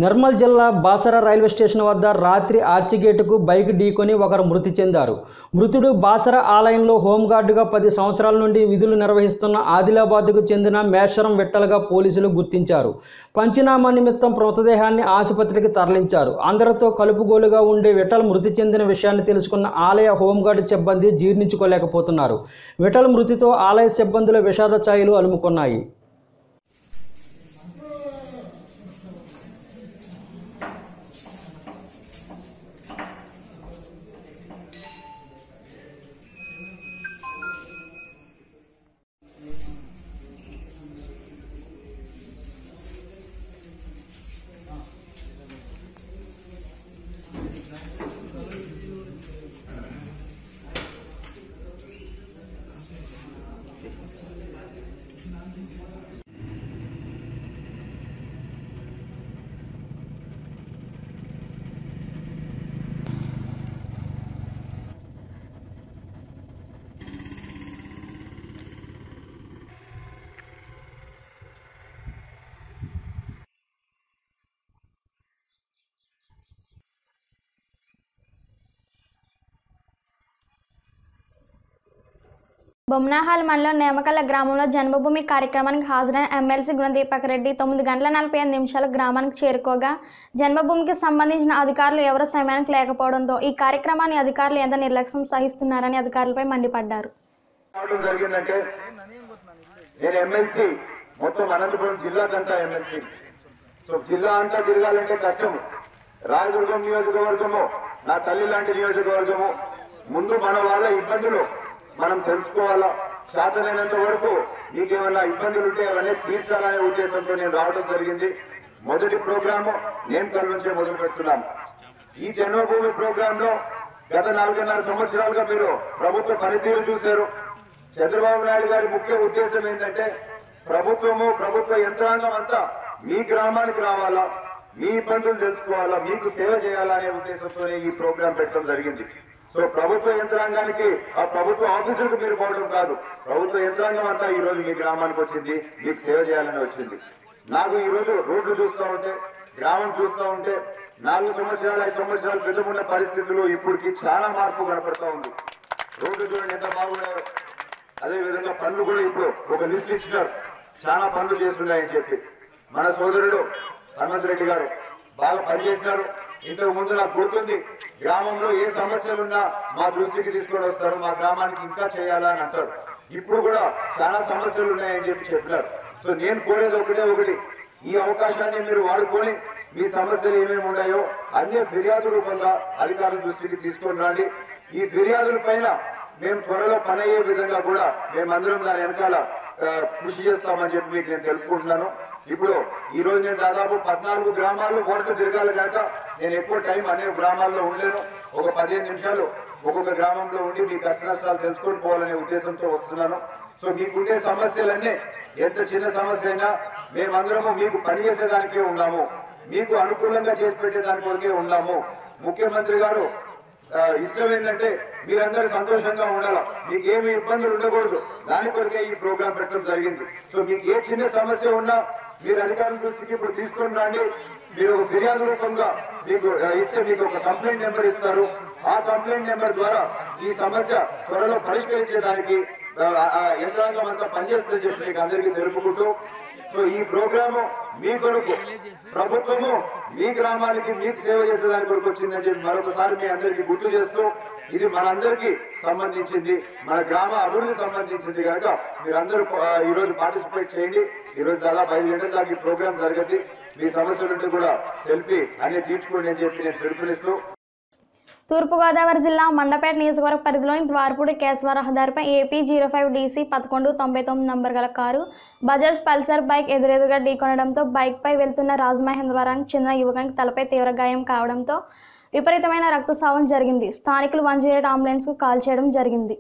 నిర్మల్ జిల్లా Basara railway station వద్ద రాత్రి ఆర్చిగేటుకు బైక్ ఢీకొని ఒకరు మృతి చెందారు మృతుడు బాసర ఆలయంలో హోంగార్డుగా పది సంవత్సరాల నుండి విధులు నిర్వహిస్తున్న ఆదిలాబాద్కు చెందిన మేషరం విట్టలుగా పోలీసులు గుర్తించారు పంచనామా నిమిత్తం మృతదేహాన్ని ఆసుపత్రికి తరలించారు అందరితో కలుపుగోలుగా ఉండే విఠల్ మృతి చెందిన విషయాన్ని తెలుసుకున్న ఆలయ హోంగార్డు సిబ్బంది జీర్ణించుకోలేకపోతున్నారు విఠల్ మృతితో ఆలయ సిబ్బందుల విషాద ఛాయలు అలుముకున్నాయి బొమ్నాహాల్ మండలం నేమకల్ల గ్రామంలో జన్మభూమి కార్యక్రమానికి హాజరైన ఎమ్మెల్సీ గుణదీపక్ రెడ్డి తొమ్మిది గంటల నలభై ఐదు నిమిషాల గ్రామానికి చేరుకోగా జన్మభూమికి సంబంధించిన అధికారులు ఎవరూ సమయానికి లేకపోవడంతో ఈ కార్యక్రమాన్ని అధికారులు ఎంత నిర్లక్ష్యం సహిస్తున్నారని అధికారులపై మండిపడ్డారు రావడం జరిగిందంటే నేను ఎమ్మెల్సీ మొత్తం అనంతపురం జిల్లాకంతా ఎమ్మెల్సీ సో జిల్లా అంతా తిరగాలంటే కష్టం రాయదుర్గం నియోజకవర్గము నా తల్లి లాంటి నియోజకవర్గము ముందు మన వాళ్ళ ఇబ్బందులు మనం తెలుసుకోవాలా చేతనైనంత వరకు మీకేమన్నా ఇబ్బందులు ఉంటే అవన్నీ తీర్చాలనే ఉద్దేశంతో నేను రావడం జరిగింది మొదటి ప్రోగ్రాము నేమకల్ నుంచే మొదలు పెడుతున్నాం ఈ జన్మభూమి ప్రోగ్రామ్ లో గత నాలుగున్నర సంవత్సరాలుగా మీరు ప్రభుత్వ పనితీరు చూశారు చంద్రబాబు నాయుడు గారి ముఖ్య ఉద్దేశం ఏంటంటే ప్రభుత్వము ప్రభుత్వ యంత్రాంగం అంతా మీ గ్రామానికి రావాలా మీ ఇబ్బందులు తెలుసుకోవాలా మీకు సేవ చేయాలా అనే ఉద్దేశంతోనే ఈ ప్రోగ్రాం పెట్టడం జరిగింది సో ప్రభుత్వ యంత్రాంగానికి ఆ ప్రభుత్వ ఆఫీసులకు మీరు పోవడం కాదు ప్రభుత్వ యంత్రాంగం అంతా ఈ రోజు మీ గ్రామానికి వచ్చింది మీకు సేవ చేయాలని వచ్చింది నాకు ఈ రోజు రోడ్లు చూస్తూ ఉంటే గ్రామం చూస్తూ ఉంటే నాలుగు సంవత్సరాలు ఐదు సంవత్సరాల క్రితం ఉన్న పరిస్థితులు ఇప్పటికి చాలా మార్పు కనపడతా ఉంది రోడ్లు చూడండి ఎంత బాగున్నాయో అదే విధంగా పనులు కూడా ఇప్పుడు ఒక లిస్ట్ ఇచ్చినారు చాలా పనులు చేస్తున్నాయని చెప్పి మన సోదరుడు హనుమంత్ రెడ్డి గారు బాగా పనిచేసినారు ఇంతకు ముందు నాకు గుర్తుంది గ్రామంలో ఏ సమస్యలున్నా మా దృష్టికి తీసుకొని వస్తారు మా గ్రామానికి ఇంకా చేయాలా అని అంటారు ఇప్పుడు కూడా చాలా సమస్యలు ఉన్నాయని చెప్పి చెప్పినారు సో నేను కోరేది ఒకటే ఒకటి ఈ అవకాశాన్ని మీరు వాడుకొని మీ సమస్యలు ఏమేమి ఉన్నాయో అన్ని ఫిర్యాదు రూపంగా అధికారుల దృష్టికి తీసుకొని రండి ఈ ఫిర్యాదుల పైన మేము త్వరలో పని అయ్యే విధంగా కూడా మేమందరం దాని వెనకాల ఆ, కృషి చేస్తామని చెప్పి మీకు నేను తెలుపుకుంటున్నాను ఇప్పుడు ఈ రోజు నేను దాదాపు పద్నాలుగు గ్రామాల్లో ఓడత తిరగాలి కాక నేను ఎక్కువ టైం అనేక గ్రామాల్లో ఉండలేను ఒక పదిహేను నిమిషాలు ఒక్కొక్క గ్రామంలో ఉండి మీ కష్ట నష్టాలు తెలుసుకొని పోవాలనే ఉద్దేశంతో వస్తున్నాను సో మీకుండే సమస్యలన్నీ ఎంత చిన్న సమస్య అయినా మేమందరము మీకు పనిచేసేదానికే ఉన్నాము మీకు అనుకూలంగా చేసి పెట్టేదాని కొరకే ఉన్నాము ముఖ్యమంత్రి గారు ఆ, ఇష్టం ఏంటంటే మీరందరూ సంతోషంగా ఉండాలి మీకు ఏమి ఇబ్బందులు ఉండకూడదు దాని కొరకే ఈ ప్రోగ్రాం పెట్టడం జరిగింది సో మీకు ఏ చిన్న సమస్య ఉన్నా మీరు అధికారుల దృష్టికి ఇప్పుడు తీసుకొని రండి మీరు ఒక ఫిర్యాదు రూపంగా మీకు ఆ, ఇస్తే మీకు ఒక కంప్లైంట్ నెంబర్ ఇస్తారు ఆ కంప్లైంట్ నెంబర్ ద్వారా ఈ సమస్య త్వరలో పరిష్కరించేదానికి ఆ, ఆ యంత్రాంగం అంతా పనిచేస్తుందని చెప్పి మీకు అందరికీ తెలుపుకుంటూ సో ఈ ప్రోగ్రాము మీ కొరకు ప్రభుత్వము మీ గ్రామానికి మీకు సేవ చేసేదాని కొరకు వచ్చిందని చెప్పి మరొకసారి మీ అందరికీ గుర్తు చేస్తూ ఇది మనందరికీ సంబంధించింది మన గ్రామ అభివృద్ధి సంబంధించింది కనుక మీరందరూ ఆ, ఈ రోజు పార్టిసిపేట్ చేయండి ఈ రోజు దాదాపు ఐదు గంటల దాకా ఈ ప్రోగ్రామ్ జరగద్ది మీ సమస్యలుంటే కూడా తెలిపి అన్ని తీర్చుకోండి అని చెప్పి నేను పిలుపునిస్తూ తూర్పుగోదావరి జిల్లా మండపేట నియోజకవర్గ పరిధిలోని ద్వారపూడి కేశవ రహదారిపై ఏపీ జీరో ఫైవ్ డీసీ పదకొండు తొంభై తొమ్మిది నంబర్ గల కారు బజాజ్ పల్సర్ బైక్ ఎదురెదురుగా ఢీకొనడంతో బైక్పై వెళ్తున్న రాజమహేంద్రవరానికి చెందిన యువకునికి తలపై తీవ్ర గాయం కావడంతో విపరీతమైన రక్తస్రావం జరిగింది స్థానికులు వన్ జీరో ఎయిట్ అంబులెన్స్కు కాల్ చేయడం జరిగింది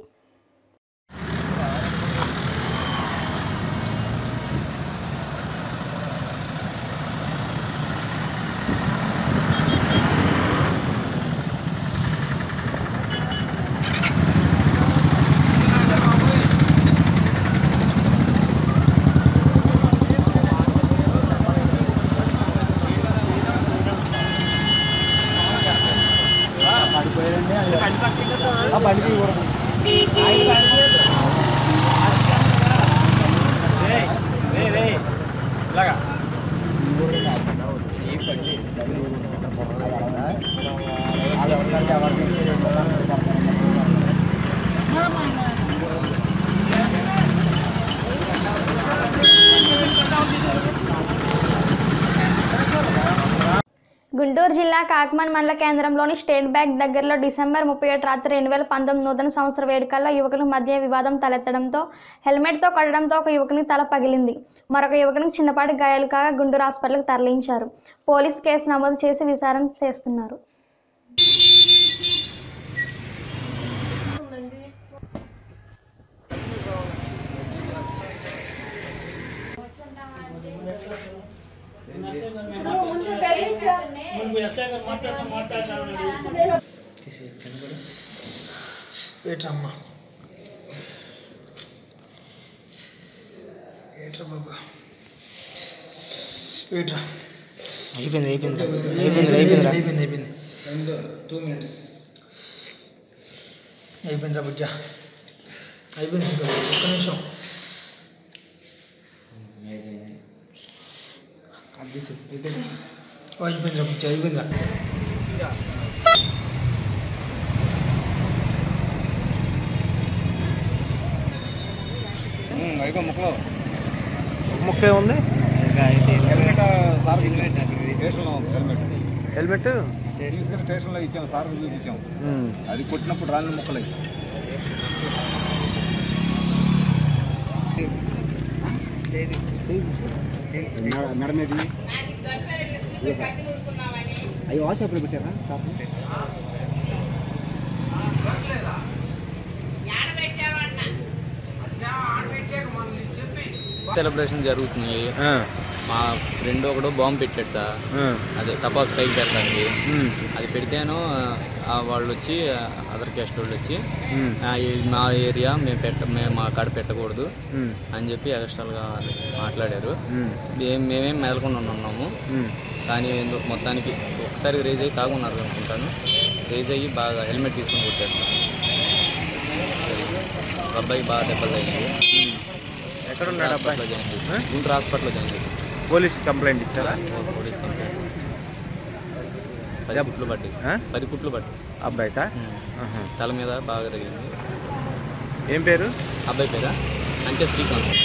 గుంటూరు జిల్లా కాకమాన్ మండల కేంద్రంలోని స్టేట్ బ్యాంక్ దగ్గరలో డిసెంబర్ ముప్పై ఒకటి రాత్రి రెండు వేల పంతొమ్మిది నూతన సంవత్సర వేడుకల్లో యువకుల మధ్య వివాదం తలెత్తడంతో హెల్మెట్తో కొట్టడంతో ఒక యువకుని తల పగిలింది మరొక యువకునికి చిన్నపాటి గాయాలు కాగా గుంటూరు హాస్పిటల్కి తరలించారు పోలీసు కేసు నమోదు చేసి విచారణ చేస్తున్నారు ఏట్రమ్మా ఏట్రా బాబా ఏట్రా అయిపోయింది అయిపోయింది అయిపోయింది అయిపోయింది అయిపోయింది అయిపోయింది రెండు టూ మినిట్స్ అయిపోయిందిరా బుజ్జా అయిపోయింది ఇంకా ఒక్క నిమిషం అది అయిపోయింది ఓ అయిపోయిందిరా బుజ్జా అయిపోయిందిరా అయిపో ముక్కలో ముక్కే ఉంది హెల్మెట్ సార్ స్టేషన్లో ఉంది హెల్మెట్ హెల్మెట్ తీసుకెళ్ళి స్టేషన్లో ఇచ్చాం సార్ చూపించాం అది కొట్టినప్పుడు రాలిన ముక్కలు అవి. మేడం ఇది అయ్యో వాట్సాప్లో పెట్టారా సార్ సెలబ్రేషన్ జరుగుతున్నాయి మా ఫ్రెండ్ ఒకడు బాంబు పెట్టాడు సార్ అదే తపాస్ పైకి పెట్టడానికి అది పెడితేను ఆ వాళ్ళు వచ్చి అదర్ క్యాస్ట్ వాళ్ళు వచ్చి "ఆ, ఇది మా ఏరియా మేము పెట్ట మేము మా కాడ పెట్టకూడదు అని చెప్పి ఎక్స్ట్రాలుగా మాట్లాడారు మేం- మేమేం మెదలకుండా ఉన్నాము కానీ ఎందుకు మొత్తానికి ఒకసారి రేజ్ అయ్యి తాగున్నారు అనుకుంటాను రేజ్ అయ్యి బాగా హెల్మెట్ తీసుకొని కొట్టారు సార్ అబ్బాయి బాగా దెబ్బలు తగిలింది ఎక్కడ ఉన్నాడు అబ్బాయి హాస్పిటల్లో జాయిన్ చేసి గుంటూరు హాస్పిటల్లో జాయిన్ చేసి పోలీస్ కంప్లైంట్ ఇచ్చారా పోలీస్ కంప్లైంట్ పది కుట్లు పడ్డాయి ఆ? పది కుట్లు పడ్డాయి అబ్బాయికా ఆహా. తల మీద బాగా తగిలింది ఏం పేరు అబ్బాయి పేరా అంటే శ్రీకాంత్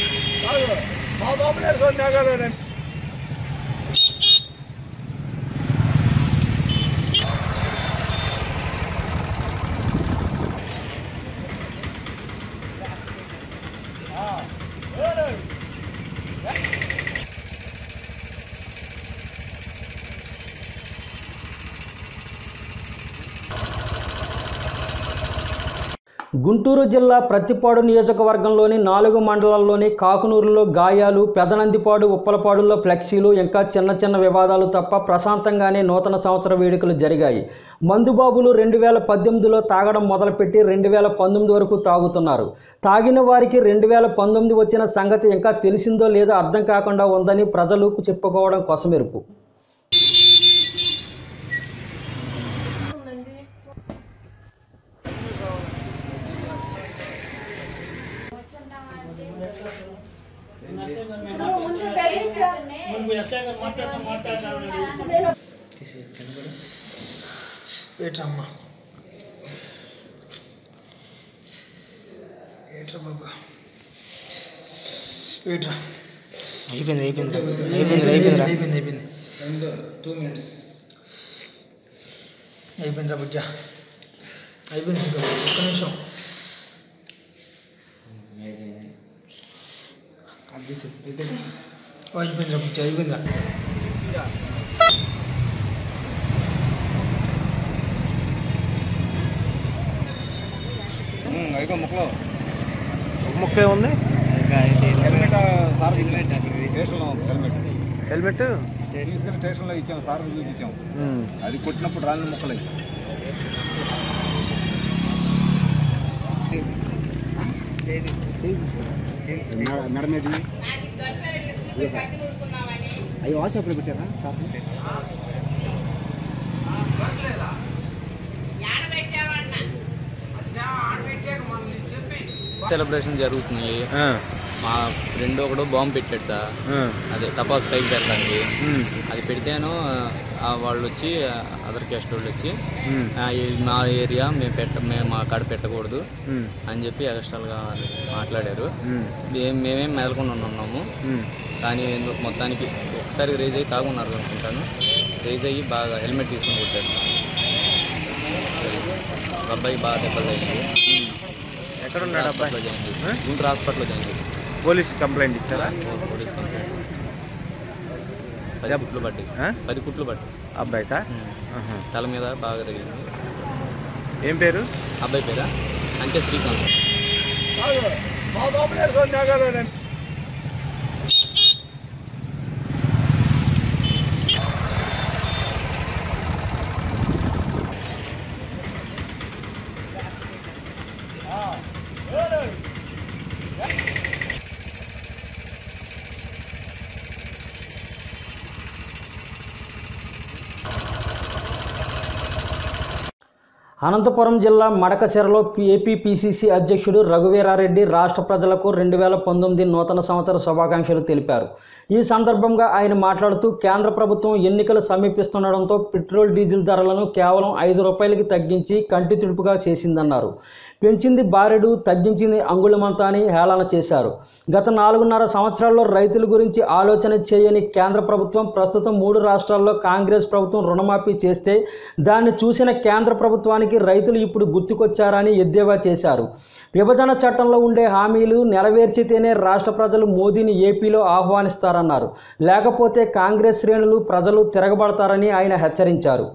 గుంటూరు జిల్లా ప్రత్తిపాడు నియోజకవర్గంలోని నాలుగు మండలాల్లోని కాకునూరులో గాయాలు పెదనందిపాడు ఉప్పలపాడులో ఫ్లెక్సీలు ఇంకా చిన్న చిన్న వివాదాలు తప్ప ప్రశాంతంగానే నూతన సంవత్సర వేడుకలు జరిగాయి మందుబాబులు రెండు వేల పద్దెనిమిదిలో తాగడం మొదలుపెట్టి రెండు వేల పంతొమ్మిది వరకు తాగుతున్నారు తాగిన వారికి రెండు వేల పంతొమ్మిది వచ్చిన సంగతి ఇంకా తెలిసిందో లేదో అర్థం కాకుండా ఉందని ప్రజలకు చెప్పుకోవడం కొసమెరుపు ఏట్రమ్మా ఏట్రా బాబా ఏట్రా అయిపోయింది అయిపోయింది అయిపోయింది అయిపోయింది అయిపోయింది అయిపోయింది రెండు టూ మినిట్స్ అయిపోయిందిరా బుజ్జా అయిపోయింది ఇంకా ఒక్క నిమిషం అది అయిపోయింది ఓ అయిపోయిందిరా బుజ్జా అయిపోయిందిరా అయిపో ముక్కలో ముక్కే ఉంది హెల్మెట్ సార్ స్టేషన్లో ఉంది హెల్మెట్ హెల్మెట్ తీసుకెళ్ళి స్టేషన్లో ఇచ్చాం సార్ చూపించాం అది కొట్టినప్పుడు రాలిన ముక్కలు అవి. మేడం ఇది అయ్యో వాట్సాప్లో పెట్టారా సార్ సెలబ్రేషన్ జరుగుతున్నాయి మా ఫ్రెండ్ ఒకడు బాంబు పెట్టాడు సార్ అదే తపాస్ పైకి పెట్టడానికి అది పెడితేను ఆ వాళ్ళు వచ్చి అదర్ క్యాస్ట్ వాళ్ళు వచ్చి "ఆ, ఇది మా ఏరియా మేము పెట్ట మేము మా కాడ పెట్టకూడదు అని చెప్పి ఎక్స్ట్రాలుగా మాట్లాడారు మేం- మేమేం మెదలకుండా ఉన్నాము కానీ ఎందుకు మొత్తానికి ఒకసారి రేజ్ అయ్యి తాగున్నారు అనుకుంటాను రేజ్ అయ్యి బాగా హెల్మెట్ తీసుకుని కొట్టాడు ఒక అబ్బాయి బాగా దెబ్బలు తగిలింది ఎక్కడ ఉన్నాడు అబ్బాయి హాస్పిటల్లో జాయిన్ చేసి గుంటూరు హాస్పిటల్లో జాయిన్ చేసి పోలీస్ కంప్లైంట్ ఇచ్చారా పోలీస్ కంప్లైంట్ పది కుట్లు పడ్డాయి ఆ? పది కుట్లు పడ్డాయి అబ్బాయికా ఆహా. తల మీద బాగా తగిలింది ఏం పేరు అబ్బాయి పేరా అంతే శ్రీకాంత్ అనంతపురం జిల్లా మడకశిరలో ఏపీపీసీసీ అధ్యక్షుడు రఘువీరారెడ్డి రాష్ట్ర ప్రజలకు రెండు వేల పంతొమ్మిది నూతన సంవత్సర శుభాకాంక్షలు తెలిపారు ఈ సందర్భంగా ఆయన మాట్లాడుతూ కేంద్ర ప్రభుత్వం ఎన్నికలు సమీపిస్తుండడంతో పెట్రోల్ డీజిల్ ధరలను కేవలం ఐదు రూపాయలకి తగ్గించి కంటి తుడుపుగా చేసిందన్నారు పెంచింది బారెడు తగ్గించింది అంగుళమంత అని హేళన చేశారు గత నాలుగున్నర సంవత్సరాల్లో రైతుల గురించి ఆలోచన చేయని కేంద్ర ప్రభుత్వం ప్రస్తుతం మూడు రాష్ట్రాల్లో కాంగ్రెస్ ప్రభుత్వం రుణమాఫీ చేస్తే దాన్ని చూసిన కేంద్ర ప్రభుత్వానికి రైతులు ఇప్పుడు గుర్తుకొచ్చారని ఎద్దేవా చేశారు విభజన చట్టంలో ఉండే హామీలు నెరవేర్చితేనే రాష్ట్ర ప్రజలు మోదీని ఏపీలో ఆహ్వానిస్తారన్నారు లేకపోతే కాంగ్రెస్ శ్రేణులు ప్రజలు తిరగబడతారని ఆయన హెచ్చరించారు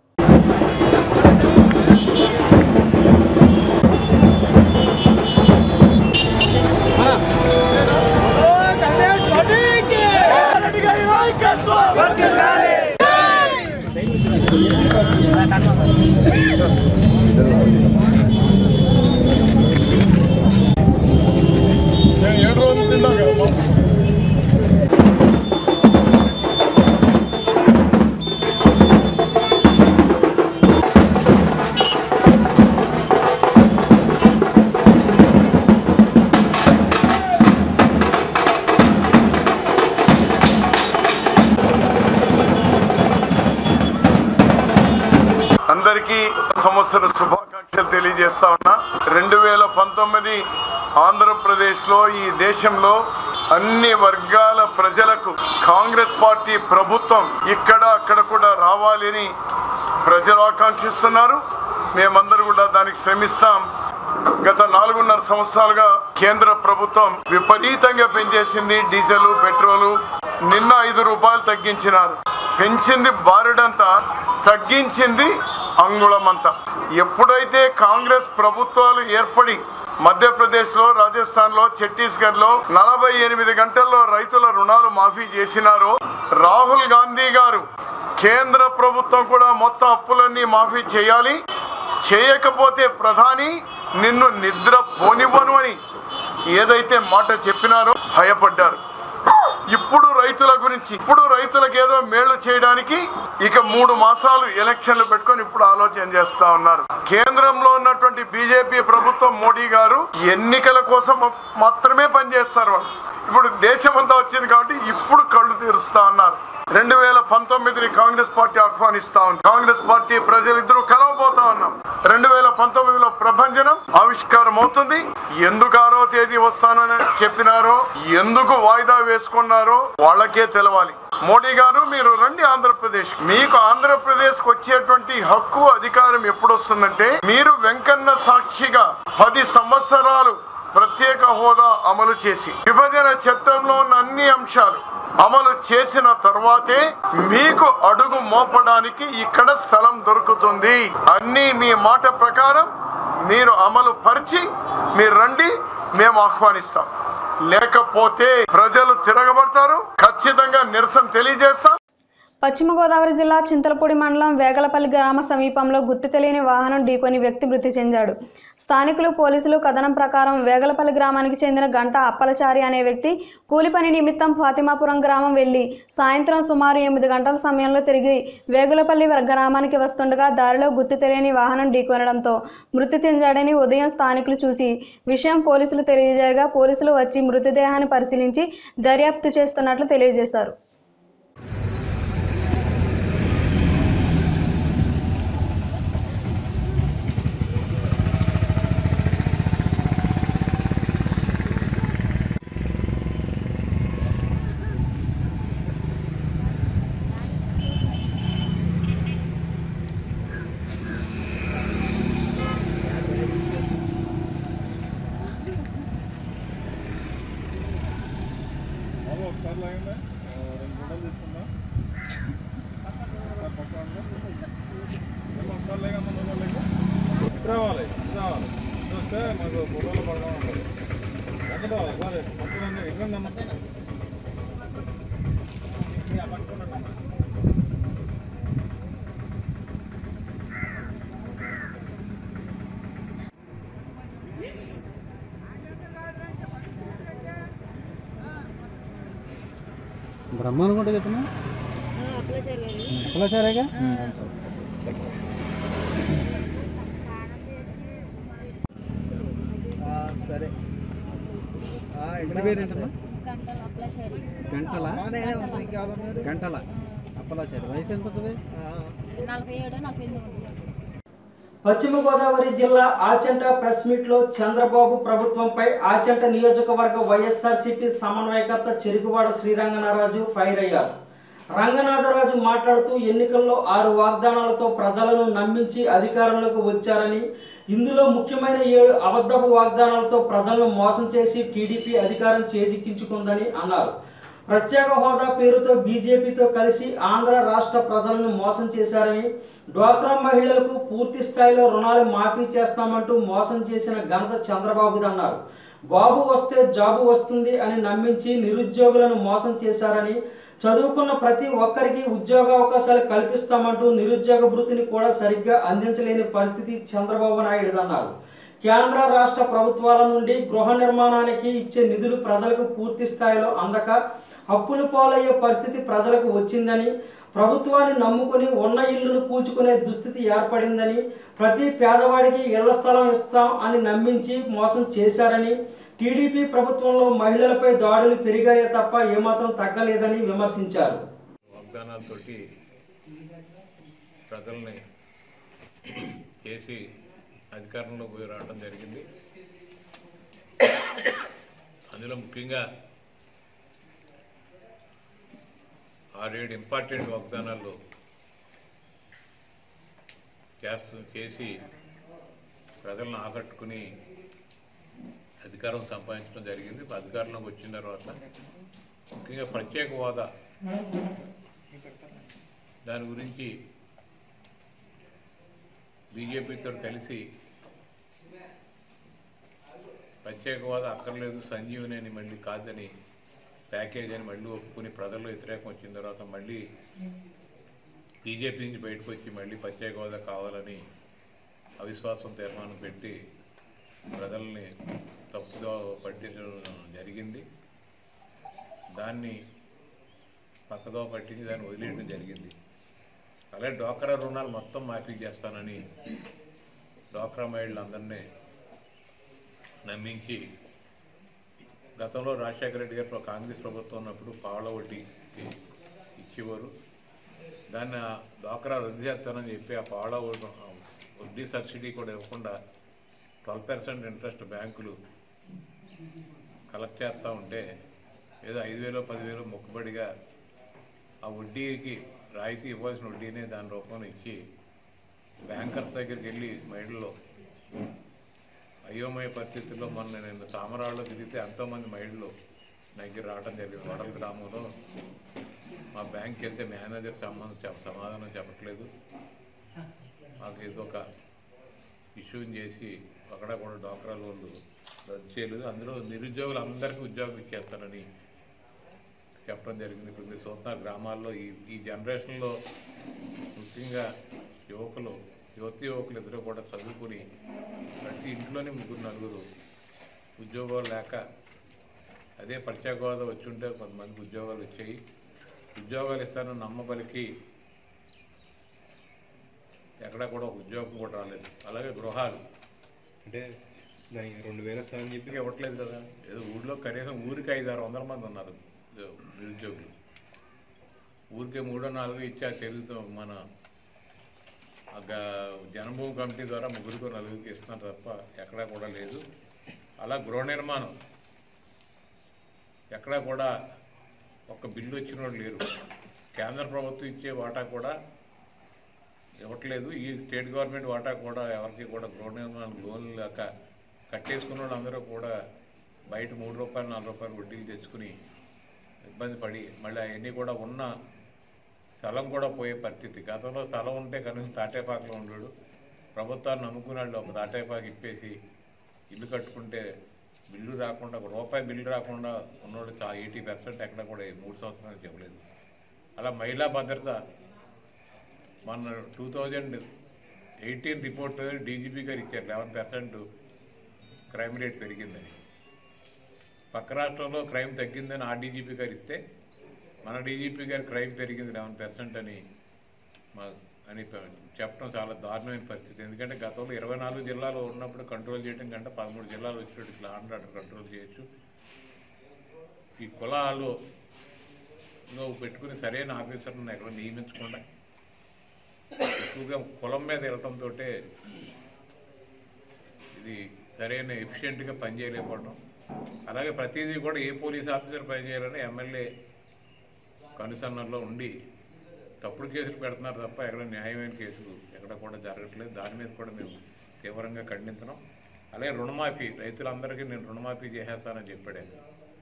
అందరికీ సంవత్సర శుభాకాంక్షలు తెలియజేస్తా ఉన్నా రెండు వేల పంతొమ్మిది ఆంధ్రప్రదేశ్లో ఈ దేశంలో అన్ని వర్గాల ప్రజలకు కాంగ్రెస్ పార్టీ ప్రభుత్వం ఇక్కడ అక్కడ కూడా రావాలని ప్రజలు ఆకాంక్షిస్తున్నారు మేమందరూ కూడా దానికి శ్రమిస్తాం గత నాలుగున్నర సంవత్సరాలుగా కేంద్ర ప్రభుత్వం విపరీతంగా పెంచేసింది డీజిల్ పెట్రోలు నిన్న ఐదు రూపాయలు తగ్గించినారు పెంచింది బారుడంతా తగ్గించింది అంగుళమంతా ఎప్పుడైతే కాంగ్రెస్ ప్రభుత్వాలు ఏర్పడి మధ్యప్రదేశ్లో రాజస్థాన్లో ఛత్తీస్గఢ్లో నలభై ఎనిమిది గంటల్లో రైతుల రుణాలు మాఫీ చేసినారో రాహుల్ గాంధీ గారు కేంద్ర ప్రభుత్వం కూడా మొత్తం అప్పులన్నీ మాఫీ చేయాలి చేయకపోతే ప్రధాని నిన్ను నిద్ర పోనివ్వను అని ఏదైతే మాట చెప్పినారో భయపడ్డారు ఇప్పుడు రైతుల గురించి ఇప్పుడు రైతులకు ఏదో మేళ్లు చేయడానికి ఇక మూడు మాసాలు ఎలక్షన్లు పెట్టుకొని ఇప్పుడు ఆలోచన చేస్తా ఉన్నారు కేంద్రంలో ఉన్నటువంటి బీజేపీ ప్రభుత్వం మోడీ గారు ఎన్నికల కోసం మాత్రమే పనిచేస్తారు వాళ్ళు ఇప్పుడు దేశం అంతా వచ్చింది కాబట్టి ఇప్పుడు కళ్ళు తెరుస్తా ఉన్నారు రెండు వేల పంతొమ్మిదిని కాంగ్రెస్ పార్టీ ఆహ్వానిస్తా ఉంది కాంగ్రెస్ పార్టీ ప్రజలిద్దరూ కలవబోతా ఉన్నాం రెండు వేల పంతొమ్మిదిలో ప్రభంజనం ఆవిష్కారం అవుతుంది ఎందుకు ఆరో తేదీ వస్తానని చెప్పినారో ఎందుకు వాయిదా వేసుకున్నారో వాళ్ళకే తెలవాలి మోడీ గారు మీరు రండి ఆంధ్రప్రదేశ్ మీకు ఆంధ్రప్రదేశ్ వచ్చేటువంటి హక్కు అధికారం ఎప్పుడు వస్తుందంటే మీరు వెంకన్న సాక్షిగా పది సంవత్సరాలు ప్రత్యేక హోదా అమలు చేసి విభజన చట్టంలో ఉన్న అన్ని అంశాలు అమలు చేసిన తర్వాతే మీకు అడుగు మోపడానికి ఇక్కడ స్థలం దొరుకుతుంది అన్ని మీ మాట ప్రకారం మీరు అమలు పరిచి మీరు రండి మేము ఆహ్వానిస్తాం లేకపోతే ప్రజలు తిరగబడతారు ఖచ్చితంగా నిరసన తెలియజేస్తాం పశ్చిమ గోదావరి జిల్లా చింతలపూడి మండలం వేగలపల్లి గ్రామ సమీపంలో గుర్తు తెలియని వాహనం ఢీకొని వ్యక్తి మృతి చెందాడు స్థానికులు పోలీసులు కథనం ప్రకారం వేగలపల్లి గ్రామానికి చెందిన గంట అప్పలచారి అనే వ్యక్తి కూలి పని నిమిత్తం ఫాతిమాపురం గ్రామం వెళ్లి సాయంత్రం సుమారు ఎనిమిది గంటల సమయంలో తిరిగి వేగులపల్లి గ్రామానికి వస్తుండగా దారిలో గుర్తు తెలియని వాహనం ఢీకొనడంతో మృతి చెందాడని ఉదయం స్థానికులు చూసి విషయం పోలీసులు తెలియజేయగా పోలీసులు వచ్చి మృతదేహాన్ని పరిశీలించి దర్యాప్తు చేస్తున్నట్లు తెలియజేశారు బాబు ఒకసారి లాగండి ఆ, రెండు గుండలు తీసుకుందాం ఒకసారి పక్కన ఉండండి. ఏమ్మా, ఒకసారి లేగమ్మా నువ్వు లేక ఇటు రావాలి ఇటు రావాలి ఇటు వస్తే మాకు ఫోటోలో పడగా ఉంటుంది ఎక్కడ రావాలి సరే పక్కన ఇవ్వండి అమ్మ పట్టుకోండి అమ్మా బ్రహ్మ అనుకుంటా కదా అప్పలాచారేగా సరే ఇంటి పేరు ఏంటమ్మా గంటల గంటల అప్పలాచారి వయసు ఎంత ఉంటుంది నలభై ఏడు నలభై ఎనిమిది పశ్చిమ గోదావరి జిల్లా ఆచంట ప్రెస్ మీట్ లో చంద్రబాబు ప్రభుత్వంపై ఆచంట నియోజకవర్గ వైఎస్ఆర్సీపీ సమన్వయకర్త చెరుకువాడ శ్రీరంగనారాజు ఫైర్ అయ్యారు రంగనాథరాజు మాట్లాడుతూ ఎన్నికల్లో ఆరు వాగ్దానాలతో ప్రజలను నమ్మించి అధికారంలోకి వచ్చారని ఇందులో ముఖ్యమైన ఏడు అబద్ధపు వాగ్దానాలతో ప్రజలను మోసం చేసి టీడీపీ అధికారం చేజిక్కించుకుందని అన్నారు ప్రత్యేక హోదా పేరుతో బీజేపీతో కలిసి ఆంధ్ర రాష్ట్ర ప్రజలను మోసం చేశారని డ్వాక్రా మహిళలకు పూర్తి స్థాయిలో రుణాలు మాఫీ చేస్తామంటూ మోసం చేసిన ఘనత చంద్రబాబుదన్నారు బాబు వస్తే జాబు వస్తుంది అని నమ్మించి నిరుద్యోగులను మోసం చేశారని చదువుకున్న ప్రతి ఒక్కరికి ఉద్యోగ అవకాశాలు కల్పిస్తామంటూ నిరుద్యోగ భృతిని కూడా సరిగ్గా అందించలేని పరిస్థితి చంద్రబాబు నాయుడుదన్నారు కేంద్ర రాష్ట్ర ప్రభుత్వాల నుండి గృహ నిర్మాణానికి ఇచ్చే నిధులు ప్రజలకు పూర్తి స్థాయిలో అందక అప్పులు పాలయ్యే పరిస్థితి ప్రజలకు వచ్చిందని ప్రభుత్వాన్ని నమ్ముకుని ఉన్న ఇల్లును కూల్చుకునే దుస్థితి ఏర్పడిందని ప్రతి పేదవాడికి ఇళ్ల స్థలం ఇస్తాం అని నమ్మించి మోసం చేశారని టీడీపీ ప్రభుత్వంలో మహిళలపై దాడులు పెరిగాయే తప్ప ఏమాత్రం తగ్గలేదని విమర్శించారు వాగ్దానాలతోటి ప్రజల్ని చేసి అధికారంలో పోయి రావడం జరిగింది అందులో ముఖ్యంగా ఆరేడు ఇంపార్టెంట్ వాగ్దానాలు చేస్తూ చేసి ప్రజలను ఆకట్టుకుని అధికారం సంపాదించడం జరిగింది అధికారంలోకి వచ్చిన తర్వాత ముఖ్యంగా ప్రత్యేక హోదా దాని గురించి బీజేపీతో కలిసి ప్రత్యేక హోదా అక్కర్లేదు సంజీవని అని మళ్ళీ కాదని ప్యాకేజ్ అని మళ్ళీ ఒప్పుకుని ప్రజల్లో వ్యతిరేకం వచ్చిన తర్వాత మళ్ళీ బీజేపీ నుంచి బయటకు వచ్చి మళ్ళీ ప్రత్యేక హోదా కావాలని అవిశ్వాసం తీర్మానం పెట్టి ప్రజల్ని తప్పుదో పట్టించడం జరిగింది దాన్ని పక్కదో పట్టించి దాన్ని వదిలేయడం జరిగింది అలాగే డోక్రా రుణాలు మొత్తం మాఫీ చేస్తానని డోక్రా మహిళలందరినీ నమ్మించి గతంలో రాజశేఖర రెడ్డి గారు కాంగ్రెస్ ప్రభుత్వం ఉన్నప్పుడు పావుల వడ్డీకి ఇచ్చేవారు దాన్ని ఆ డోక్రా రద్దు చేస్తానని చెప్పి ఆ పావుల వడ్డీ- వడ్డీ సబ్సిడీ కూడా ఇవ్వకుండా ట్వెల్వ్ పర్సెంట్ ఇంట్రెస్ట్ బ్యాంకులు కలెక్ట్ చేస్తూ ఉంటే ఏదో ఐదు వేలు పదివేలు మొక్కుబడిగా ఆ వడ్డీకి రాయితీ ఇవ్వాల్సిన వడ్డీనే దాని రూపంలో ఇచ్చి బ్యాంకర్స్ దగ్గరికి వెళ్ళి మహిళల్లో అయోమయ పరిస్థితుల్లో మొన్న నేను తామరాళ్ళలో తిరిగితే ఎంతోమంది మహిళలు నా దగ్గర రావడం జరిగింది వడల గ్రామంలో మా బ్యాంక్కి వెళ్తే మేనేజర్ సంబంధం చెప్ సమాధానం చెప్పట్లేదు మాకు ఇది ఒక ఇష్యూని చేసి అక్కడ కూడా డోక్రా లోన్లు రద్దు చేయలేదు అందులో నిరుద్యోగులు అందరికీ ఉద్యోగం ఇచ్చేస్తానని చెప్పడం జరిగింది ఇప్పుడు మీరు చూస్తున్నారు గ్రామాల్లో ఈ ఈ జనరేషన్లో ముఖ్యంగా యువకులు యువతి యువకులు ఇద్దరు కూడా చదువుకుని ప్రతి ఇంట్లోనే ముగ్గురు నలుగురు ఉద్యోగాలు లేక అదే ప్రత్యేక హోదా వచ్చి ఉంటే కొంతమందికి ఉద్యోగాలు వచ్చాయి ఉద్యోగాలు ఇస్తానని నమ్మబలికి ఎక్కడా కూడా ఒక ఉద్యోగం కూడా రాలేదు అలాగే గృహాలు అంటే దానికి రెండు వేలు ఇస్తానని చెప్పి ఇంటికి ఇవ్వట్లేదు కదా ఏదో ఊళ్ళో కనీసం ఊరికి ఐదు ఆరు వందల మంది ఉన్నారు ఉద్యో- నిరుద్యోగులు ఊరికే మూడో నాలుగో ఇచ్చా తెలుగుతో మన ఆ గ- జనభూమి కమిటీ ద్వారా ముగ్గురికి నలుగురికి ఇస్తున్నారు తప్ప ఎక్కడా కూడా లేదు అలా గృహ నిర్మాణం ఎక్కడా కూడా ఒక్క బిల్లు వచ్చిన వాళ్ళు లేరు కేంద్ర ప్రభుత్వం ఇచ్చే వాటా కూడా ఇవ్వట్లేదు ఈ స్టేట్ గవర్నమెంట్ వాటా కూడా ఎవరికి కూడా గృహ నిర్మాణం లోన్లు లేక కట్టేసుకున్న వాళ్ళందరూ కూడా బయట మూడు రూపాయలు నాలుగు రూపాయలు వడ్డీలు తెచ్చుకుని ఇబ్బంది పడి మళ్ళీ అవన్నీ కూడా ఉన్న స్థలం కూడా పోయే పరిస్థితి గతంలో స్థలం ఉంటే కనీసం తాటేపాకలో ఉండడు ప్రభుత్వాన్ని నమ్ముకున్నాళ్ళు ఒక తాటేపాకు ఇప్పేసి ఇల్లు కట్టుకుంటే బిల్లు రాకుండా ఒక రూపాయి బిల్లు రాకుండా ఉన్నోడు చా ఎయిటీ పర్సెంట్ ఎక్కడ కూడా ఈ మూడు సంవత్సరాలు చెప్పలేదు అలా మహిళా భద్రత మన two thousand eighteen report DGP గారు ఇచ్చారు లెవెన్ పర్సెంట్ క్రైమ్ రేట్ పెరిగిందని పక్క రాష్ట్రంలో క్రైమ్ తగ్గిందని ఆ డీజీపీ గారు ఇస్తే మన డీజీపీ గారు క్రైమ్ పెరిగింది లెవెన్ పర్సెంట్ అని మా అని ప- చెప్పడం చాలా దారుణమైన పరిస్థితి ఎందుకంటే గతంలో ఇరవై నాలుగు జిల్లాలు ఉన్నప్పుడు కంట్రోల్ చేయడం కంటే పదమూడు జిల్లాలు వచ్చేటట్టు ఇట్లా ఆంధ్ర కంట్రోల్ చేయొచ్చు ఈ కులాలు లో పెట్టుకుని సరైన ఆఫీసర్లను ఎక్కడ నియమించకుండా ఎక్కువగా కులం మీద వెళ్ళటంతో ఇది సరైన ఎఫిషియెంట్గా పనిచేయలేకపోవడం అలాగే ప్రతిదీ కూడా ఏ పోలీస్ ఆఫీసర్ పనిచేయాలని ఎమ్మెల్యే కనుసన్నల్లో ఉండి తప్పుడు కేసులు పెడుతున్నారు తప్ప ఎక్కడ న్యాయమైన కేసులు ఎక్కడ కూడా జరగట్లేదు దాని మీద కూడా మేము తీవ్రంగా ఖండించడం అలాగే రుణమాఫీ రైతులందరికీ నేను రుణమాఫీ చేసేస్తానని చెప్పాడు ఆయన.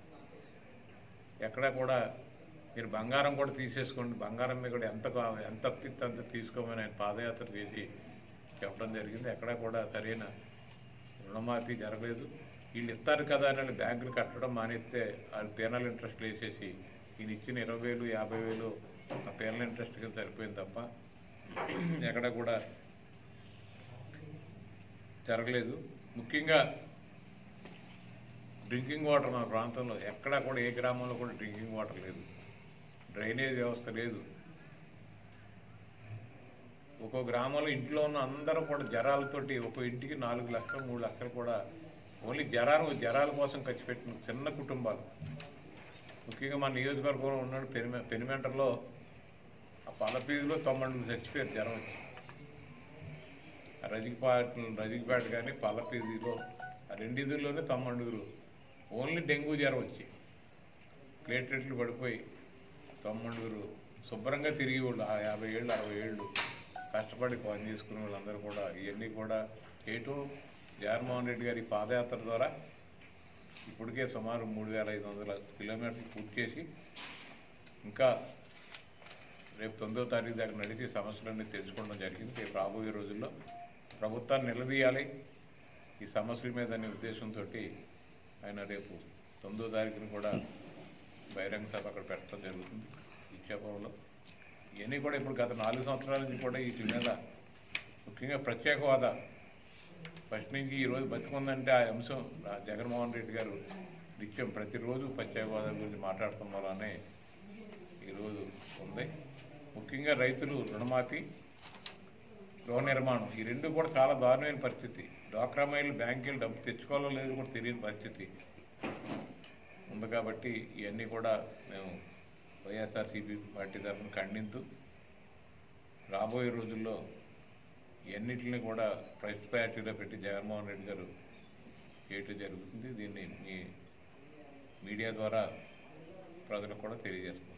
ఎక్కడ కూడా మీరు బంగారం కూడా తీసేసుకోండి బంగారం మీద కూడా ఎంత కా- ఎంత అప్పిస్తే అంత తీసుకోమని ఆయన పాదయాత్ర చేసి చెప్పడం జరిగింది ఎక్కడ కూడా సరైన రుణమాఫీ జరగలేదు వీళ్ళు ఇస్తారు కదా అని వాళ్ళు బ్యాంకులు కట్టడం మానేస్తే వాళ్ళు పేనల్ ఇంట్రెస్ట్ వేసేసి ఈయన ఇచ్చిన ఇరవై వేలు యాభై వేలు ఆ పేనల్ ఇంట్రెస్ట్ కింద సరిపోయింది తప్ప ఎక్కడ కూడా జరగలేదు ముఖ్యంగా డ్రింకింగ్ వాటర్ మన ప్రాంతంలో ఎక్కడా కూడా ఏ గ్రామంలో కూడా డ్రింకింగ్ వాటర్ లేదు డ్రైనేజ్ వ్యవస్థ లేదు ఒక్కో గ్రామంలో ఇంట్లో ఉన్న అందరూ కూడా జ్వరాలతోటి ఒక్కో ఇంటికి నాలుగు లక్షలు మూడు లక్షలు కూడా ఓన్లీ జ్వరాలు జ్వరాల కోసం ఖర్చు పెట్టిన చిన్న కుటుంబాలు ముఖ్యంగా మన నియోజకవర్గంలో ఉన్నాడు పెనిమె పెనిమెంటర్లో ఆ పలపీదిలో తొమ్మిది చచ్చిపోయారు జ్వరం వచ్చి ఆ రజికపాట రజికపేట కానీ పల్లపీదిలో ఆ రెండిదుల్లోనే తొమ్మండుగురు ఓన్లీ డెంగ్యూ జ్వరం వచ్చి ప్లేట్లెట్లు పడిపోయి తొమ్మండుగురు శుభ్రంగా తిరిగి వాళ్ళు ఆ యాభై ఏళ్ళు అరవై ఏళ్ళు కష్టపడి పని చేసుకునే వాళ్ళందరూ కూడా ఇవన్నీ కూడా చేయటం జగన్మోహన్ రెడ్డి గారి పాదయాత్ర ద్వారా ఇప్పటికే సుమారు మూడు వేల ఐదు వందల కిలోమీటర్లు పూర్తి చేసి ఇంకా రేపు తొమ్మిదో తారీఖు దాకా నడిచి సమస్యలన్నీ తెలుసుకోవడం జరిగింది రేపు రాబోయే రోజుల్లో ప్రభుత్వాన్ని నిలదీయాలి ఈ సమస్యల మీద అనే ఉద్దేశంతో ఆయన రేపు తొమ్మిదో తారీఖున కూడా బహిరంగ సభ అక్కడ పెట్టడం జరుగుతుంది ఇచ్చాపురంలో ఇవన్నీ కూడా ఇప్పుడు గత నాలుగు సంవత్సరాల నుంచి కూడా వీటి మీద ముఖ్యంగా ప్రత్యేక హోదా ఫస్ట్ నుంచి ఈ రోజు బతికుందంటే ఆ అంశం ఆ జగన్మోహన్ రెడ్డి గారు నిత్యం ప్రతిరోజు ప్రత్యేక హోదా గురించి మాట్లాడటం వల్లనే ఈరోజు ఉంది ముఖ్యంగా రైతులు రుణమాఫీ గృహ నిర్మాణం ఈ రెండు కూడా చాలా దారుణమైన పరిస్థితి డ్వాక్రా మహిళలు బ్యాంకులు డబ్బు తెచ్చుకోవాలో లేదో కూడా తెలియని పరిస్థితి ఉంది కాబట్టి ఇవన్నీ కూడా మేము వైఎస్ఆర్సీపీ పార్టీ తరఫున ఖండిస్తూ రాబోయే రోజుల్లో ఇవన్నిటిని కూడా ఫస్ట్ ప్రయారిటీలో పెట్టి జగన్మోహన్ రెడ్డి గారు చేయటం జరుగుతుంది దీన్ని మీ మీడియా ద్వారా ప్రజలకు కూడా తెలియజేస్తాం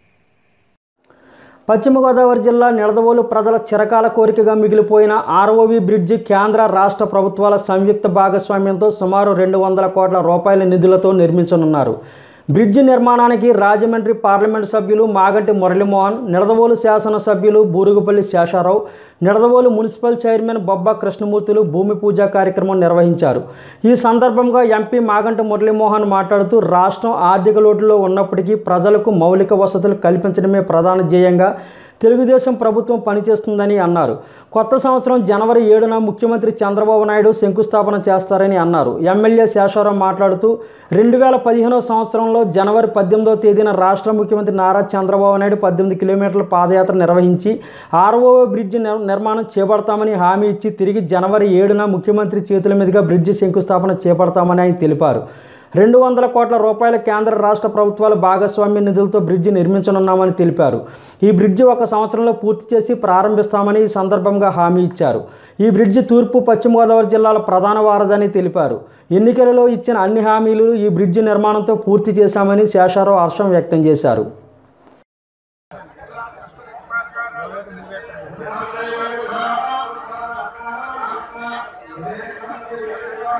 పశ్చిమ గోదావరి జిల్లా నిడదవోలు ప్రజల చిరకాల కోరికగా మిగిలిపోయిన ఆర్ఓవి బ్రిడ్జి కేంద్ర రాష్ట్ర ప్రభుత్వాల సంయుక్త భాగస్వామ్యంతో సుమారు రెండు వందల కోట్ల రూపాయల నిధులతో నిర్మించనున్నారు బ్రిడ్జి నిర్మాణానికి రాజమండ్రి పార్లమెంటు సభ్యులు మాగంటి మురళీమోహన్ నిడదవోలు శాసనసభ్యులు బూరుగుపల్లి శేషారావు నిడదవోలు మున్సిపల్ చైర్మన్ బొబ్బా కృష్ణమూర్తులు భూమి పూజ కార్యక్రమం నిర్వహించారు ఈ సందర్భంగా ఎంపీ మాగంటి మురళీమోహన్ మాట్లాడుతూ రాష్ట్రం ఆర్థిక లోటులో ఉన్నప్పటికీ ప్రజలకు మౌలిక వసతులు కల్పించడమే ప్రధాన ధ్యేయంగా తెలుగుదేశం ప్రభుత్వం పనిచేస్తుందని అన్నారు కొత్త సంవత్సరం జనవరి ఏడున ముఖ్యమంత్రి చంద్రబాబు నాయుడు శంకుస్థాపన చేస్తారని అన్నారు ఎమ్మెల్యే శేషారావు మాట్లాడుతూ రెండు వేల పదిహేనో సంవత్సరంలో జనవరి పద్దెనిమిదవ తేదీన రాష్ట్ర ముఖ్యమంత్రి నారా చంద్రబాబు నాయుడు పద్దెనిమిది కిలోమీటర్ల పాదయాత్ర నిర్వహించి ఆర్ఓ బ్రిడ్జి నిర్- నిర్మాణం చేపడతామని హామీ ఇచ్చి తిరిగి జనవరి ఏడున ముఖ్యమంత్రి చేతుల మీదుగా బ్రిడ్జి శంకుస్థాపన చేపడతామని ఆయన తెలిపారు రెండు వందల కోట్ల రూపాయల కేంద్ర రాష్ట్ర ప్రభుత్వాల భాగస్వామ్య నిధులతో బ్రిడ్జి నిర్మించనున్నామని తెలిపారు ఈ బ్రిడ్జి ఒక సంవత్సరంలో పూర్తి చేసి ప్రారంభిస్తామని ఈ సందర్భంగా హామీ ఇచ్చారు ఈ బ్రిడ్జి తూర్పు పశ్చిమ గోదావరి జిల్లాల ప్రధాన వారధని తెలిపారు ఎన్నికలలో ఇచ్చిన అన్ని హామీలు ఈ బ్రిడ్జి నిర్మాణంతో పూర్తి చేశామని శేషారావు హర్షం వ్యక్తం చేశారు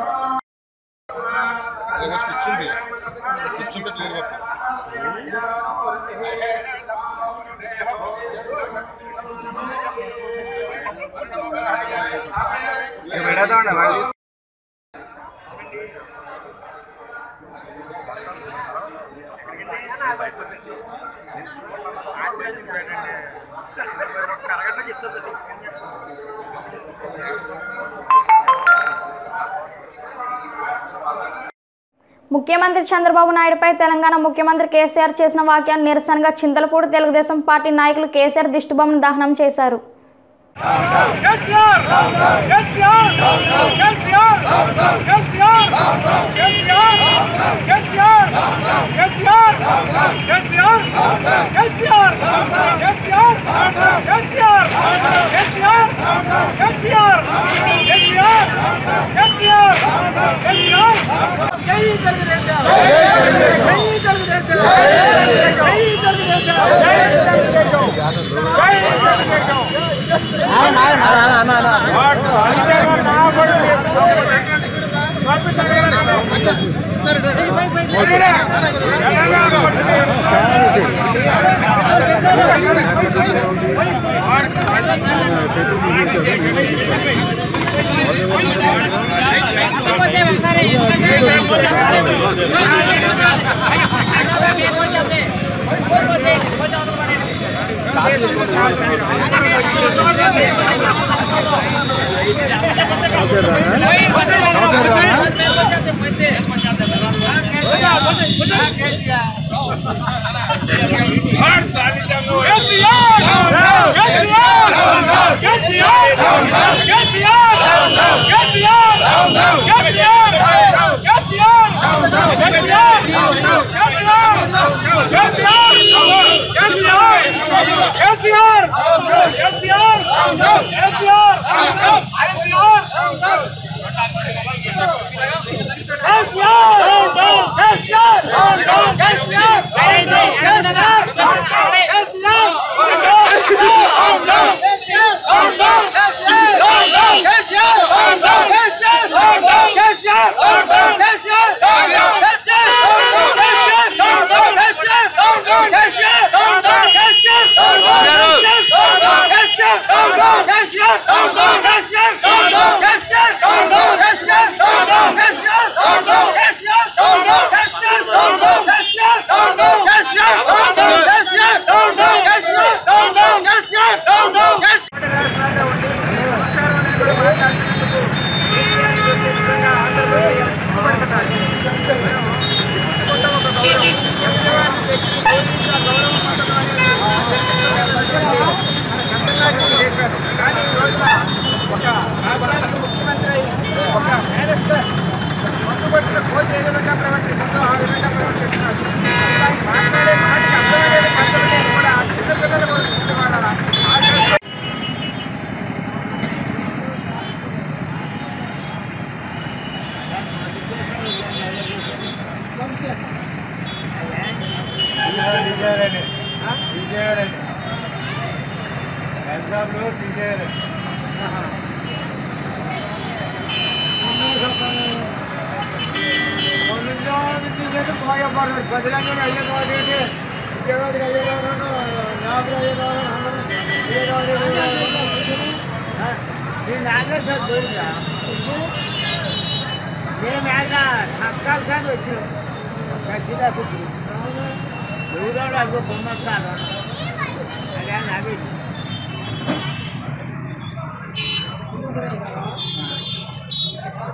వచ్చింది స్విచ్ ఉంటే క్లియర్ ముఖ్యమంత్రి చంద్రబాబు నాయుడుపై తెలంగాణ ముఖ్యమంత్రి కేసీఆర్ చేసిన వ్యాఖ్యలు నిరసనగా చింతలపూడి తెలుగుదేశం పార్టీ నాయకులు కేసీఆర్ దిష్టిబొమ్మను దహనం చేశారు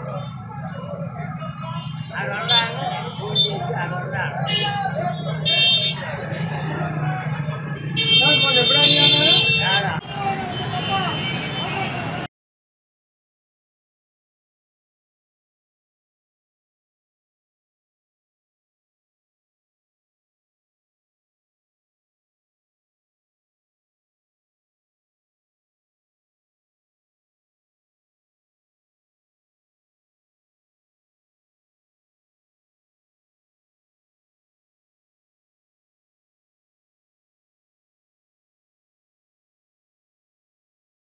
I don't know.